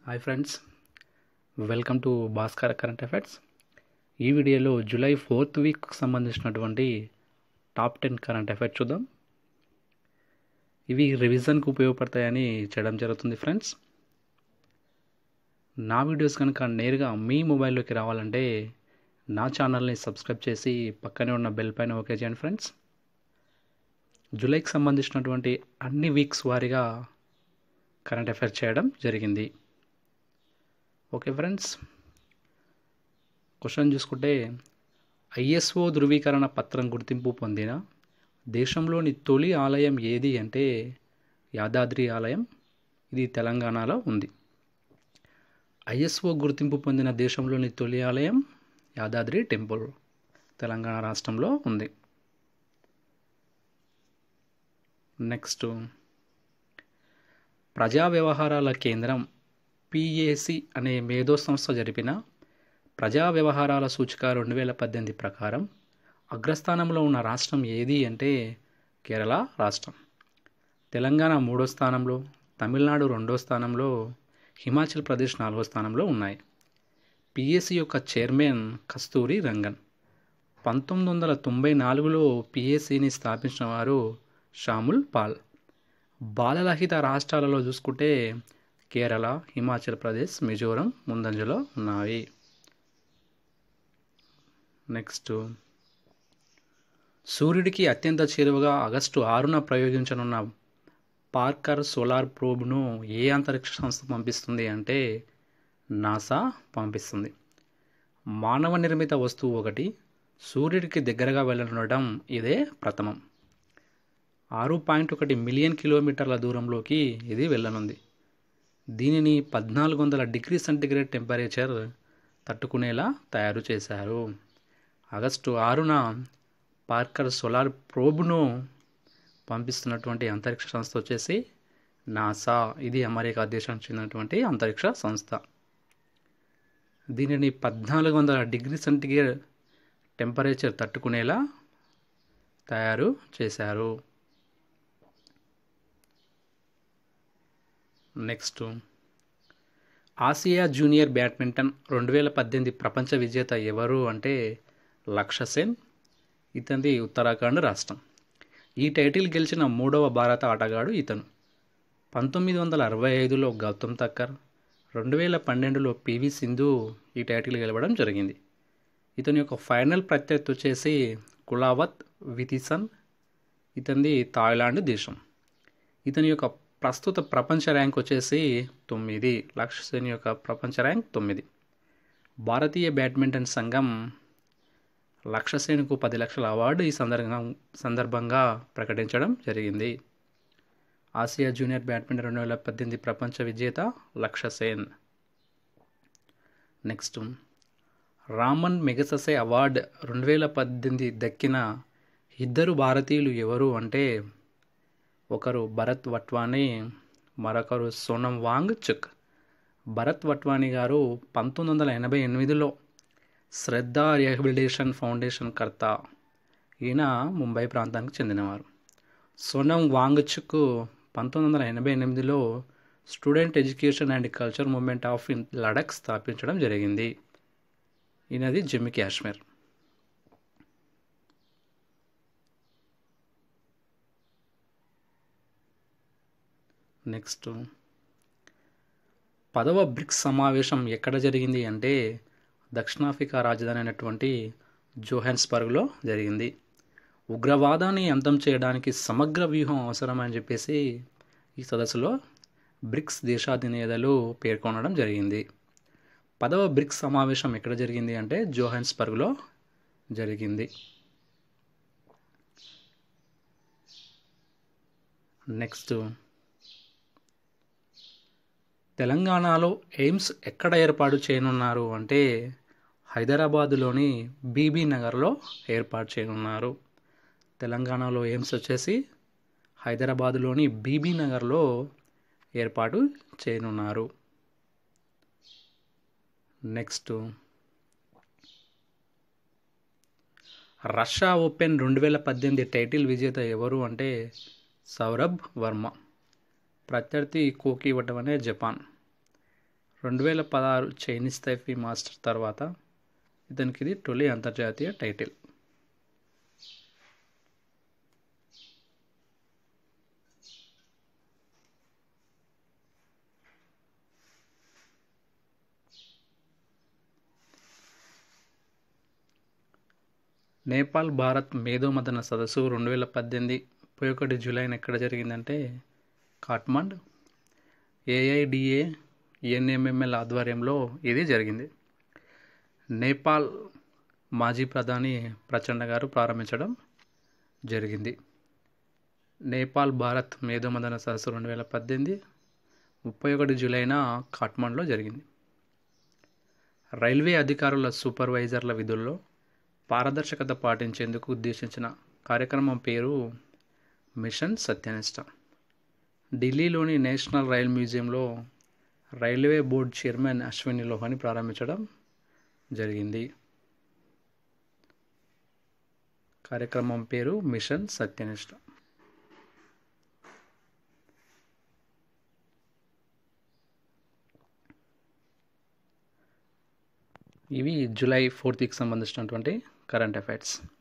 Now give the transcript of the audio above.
hi friends welcome to Bhaskar current affairs ఈ వీడియోలో July fourth week సంబంధించినటువంటి టాప్ టెన్ కరెంట్ అఫైర్స్ చూద్దాం ఇవి రివిజన్కి ఉపయోగపడతాయని చేయడం జరుగుతుంది ఫ్రెండ్స్ నా వీడియోస్ కనుక నేరుగా మీ మొబైల్లోకి రావాలంటే నా ఛానల్ని సబ్స్క్రైబ్ చేసి పక్కనే ఉన్న బెల్ పైన ఓకే చేయండి ఫ్రెండ్స్ జూలైకి సంబంధించినటువంటి అన్ని వీక్స్ వారీగా కరెంట్ అఫైర్ చేయడం జరిగింది ఓకే ఫ్రెండ్స్ క్వశ్చన్ చూసుకుంటే ఐఎస్ఓ ధృవీకరణ పత్రం గుర్తింపు పొందిన దేశంలోని తొలి ఆలయం ఏది అంటే యాదాద్రి ఆలయం ఇది తెలంగాణలో ఉంది ఐఎస్ఓ గుర్తింపు పొందిన దేశంలోని తొలి ఆలయం యాదాద్రి టెంపుల్ తెలంగాణ రాష్ట్రంలో ఉంది నెక్స్ట్ ప్రజా వ్యవహారాల కేంద్రం పిఏసి అనే మేధో సంస్థ జరిపిన ప్రజా వ్యవహారాల సూచిక రెండు వేల పద్దెనిమిది ప్రకారం అగ్రస్థానంలో ఉన్న రాష్ట్రం ఏది అంటే కేరళ రాష్ట్రం తెలంగాణ మూడో స్థానంలో తమిళనాడు రెండో స్థానంలో హిమాచల్ ప్రదేశ్ నాలుగో స్థానంలో ఉన్నాయి పిఎస్సి యొక్క చైర్మన్ కస్తూరి రంగన్ పంతొమ్మిది వందల తొంభై నాలుగులో పిఎస్సిని స్థాపించిన వారు షాముల్ పాల్ బాలరహిత రాష్ట్రాలలో చూసుకుంటే కేరళ హిమాచల్ ప్రదేశ్ మిజోరం ముందంజలో ఉన్నాయి నెక్స్ట్ సూర్యుడికి అత్యంత చేరువగా ఆగస్టు ఆరున ప్రయోగించనున్న పార్కర్ సోలార్ ప్రోబ్ను ఏ అంతరిక్ష సంస్థ పంపిస్తుంది అంటే నాసా పంపిస్తుంది మానవ నిర్మిత వస్తువు ఒకటి సూర్యుడికి దగ్గరగా వెళ్ళనుండటం ఇదే ప్రథమం ఆరు పాయింట్ ఒకటి మిలియన్ కిలోమీటర్ల దూరంలోకి ఇది వెళ్ళనుంది దీనిని పద్నాలుగు వందల డిగ్రీ సెంటిగ్రేడ్ టెంపరేచర్ తట్టుకునేలా తయారు చేశారు ఆగస్టు ఆరున పార్కర్ సోలార్ ప్రోబ్ను పంపిస్తున్నటువంటి అంతరిక్ష సంస్థ వచ్చేసి నాసా ఇది అమెరికా దేశానికి చెందినటువంటి అంతరిక్ష సంస్థ దీనిని పద్నాలుగు వందల డిగ్రీ సెంటిగ్రేడ్ టెంపరేచర్ తట్టుకునేలా తయారు చేశారు నెక్స్ట్ ఆసియా జూనియర్ బ్యాడ్మింటన్ రెండు వేల పద్దెనిమిది ప్రపంచ విజేత ఎవరు అంటే లక్ష్య సేన్ ఇతనిది ఉత్తరాఖండ్ రాష్ట్రం ఈ టైటిల్ గెలిచిన మూడవ భారత ఆటగాడు ఇతను పంతొమ్మిది వందల అరవై ఐదులో గౌతమ్ తక్కర్ రెండు వేల పన్నెండులో పివి సింధు ఈ టైటిల్ గెలవడం జరిగింది ఇతని యొక్క ఫైనల్ ప్రత్యర్థి వచ్చేసి కులావత్ వితిసన్ ఇతనిది థాయిలాండ్ దేశం ఇతని యొక్క ప్రస్తుత ప్రపంచ ర్యాంక్ వచ్చేసి తొమ్మిది లక్ష్య సేన్ యొక్క ప్రపంచ ర్యాంక్ తొమ్మిది భారతీయ బ్యాడ్మింటన్ సంఘం లక్ష్య సేన్కు పది లక్షల అవార్డు ఈ సందర్భం సందర్భంగా ప్రకటించడం జరిగింది ఆసియా జూనియర్ బ్యాడ్మింటన్ రెండు వేల పద్దెనిమిది ప్రపంచ విజేత Lakshya Sen next Ramon Magsaysay award రెండు వేల పద్దెనిమిది దక్కిన ఇద్దరు భారతీయులు ఎవరు అంటే ఒకరు భరత్ వట్వానీ మరొకరు సోనం వాంగ్ చుక్ భరత్ వట్వానీ గారు పంతొమ్మిది వందల ఎనభై ఎనిమిదిలో శ్రద్ధ రిహాబిలిటేషన్ ఫౌండేషన్ కర్త ఈయన ముంబై ప్రాంతానికి చెందినవారు సోనం వాంగ్ చుక్ పంతొమ్మిది వందల ఎనభై ఎనిమిదిలో student education and culture movement of in Ladakh స్థాపించడం జరిగింది ఈయనది జమ్మూ కాశ్మీర్ నెక్స్ట్ పదవ బ్రిక్స్ సమావేశం ఎక్కడ జరిగింది అంటే దక్షిణాఫ్రికా రాజధాని అయినటువంటి జోహాన్స్బర్గ్లో జరిగింది ఉగ్రవాదాన్ని అంతం చేయడానికి సమగ్ర వ్యూహం అవసరమని చెప్పేసి ఈ సదస్సులో బ్రిక్స్ దేశాధినేతలు పేర్కొనడం జరిగింది పదవ బ్రిక్స్ సమావేశం ఎక్కడ జరిగింది అంటే జోహాన్స్బర్గ్లో జరిగింది నెక్స్ట్ తెలంగాణలో ఎయిమ్స్ ఎక్కడ ఏర్పాటు చేయనున్నారు అంటే హైదరాబాదులోని బీబీ నగర్లో ఏర్పాటు చేయనున్నారు తెలంగాణలో ఎయిమ్స్ వచ్చేసి హైదరాబాదులోని బీబీ నగర్లో ఏర్పాటు చేయనున్నారు నెక్స్ట్ రష్యా ఓపెన్ రెండు వేల పద్దెనిమిది టైటిల్ విజేత ఎవరు అంటే సౌరభ్ వర్మ ప్రత్యర్థి కోకి ఇవ్వటం అనే జపాన్ రెండు వేల పదహారు చైనీస్ తైఫీ మాస్టర్ తర్వాత ఇతనికి ఇది తొలి అంతర్జాతీయ టైటిల్ నేపాల్ భారత్ మేధోమదన సదస్సు రెండు వేల పద్దెనిమిది ముప్పై ఒకటి జూలైన ఎక్కడ జరిగిందంటే కాట్మండ్ ఏఐడిఏ ఎన్ఎంఎంఎల్ ఆధ్వర్యంలో ఇది జరిగింది నేపాల్ మాజీ ప్రధాని ప్రచండ గారు ప్రారంభించడం జరిగింది నేపాల్ భారత్ మేధోమదన సదస్సు రెండు వేల పద్దెనిమిది ముప్పై ఒకటి జూలైన కాట్మండ్లో జరిగింది రైల్వే అధికారుల సూపర్వైజర్ల విధుల్లో పారదర్శకత పాటించేందుకు ఉద్దేశించిన కార్యక్రమం పేరు మిషన్ సత్యనిష్ట ఢిల్లీలోని నేషనల్ రైల్ మ్యూజియంలో railway board chairman Ashwani Lohani ప్రారంభించడం జరిగింది కార్యక్రమం పేరు మిషన్ సత్యనిష్ట ఇవి జూలై ఫోర్త్కి సంబంధించినటువంటి కరెంట్ అఫైర్స్